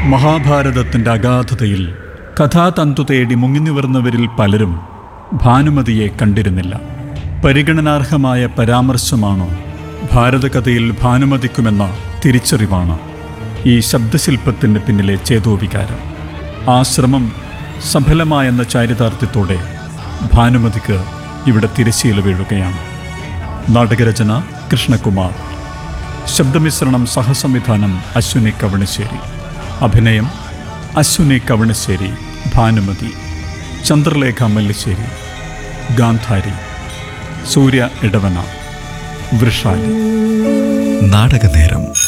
മഹാഭാരതത്തിൻ്റെ അഗാധതയിൽ കഥാതന്തു തേടി മുങ്ങിനിവർന്നവരിൽ പലരും ഭാനുമതിയെ കണ്ടിരുന്നില്ല പരിഗണനാർഹമായ പരാമർശമാണോ ഭാരതകഥയിൽ ഭാനുമതിക്കുമെന്ന തിരിച്ചറിവാണ് ഈ ശബ്ദശില്പത്തിന് പിന്നിലെ ചേതോവികാരം ആ ശ്രമം സഫലമായെന്ന ചാരിതാർത്ഥ്യത്തോടെ ഭാനുമതിക്ക് ഇവിടെ തിരശ്ശീല വീഴുകയാണ് നാടകരചന കൃഷ്ണകുമാർ ശബ്ദമിശ്രണം സഹസംവിധാനം അശ്വിനി കവണശ്ശേരി അഭിനയം അശ്വിനി കവണശ്ശേരി ഭാനുമതി ചന്ദ്രലേഖ മല്ലിശ്ശേരി ഗാന്ധാരി സൂര്യ ഇടവന വൃഷാലി നാടകനേരം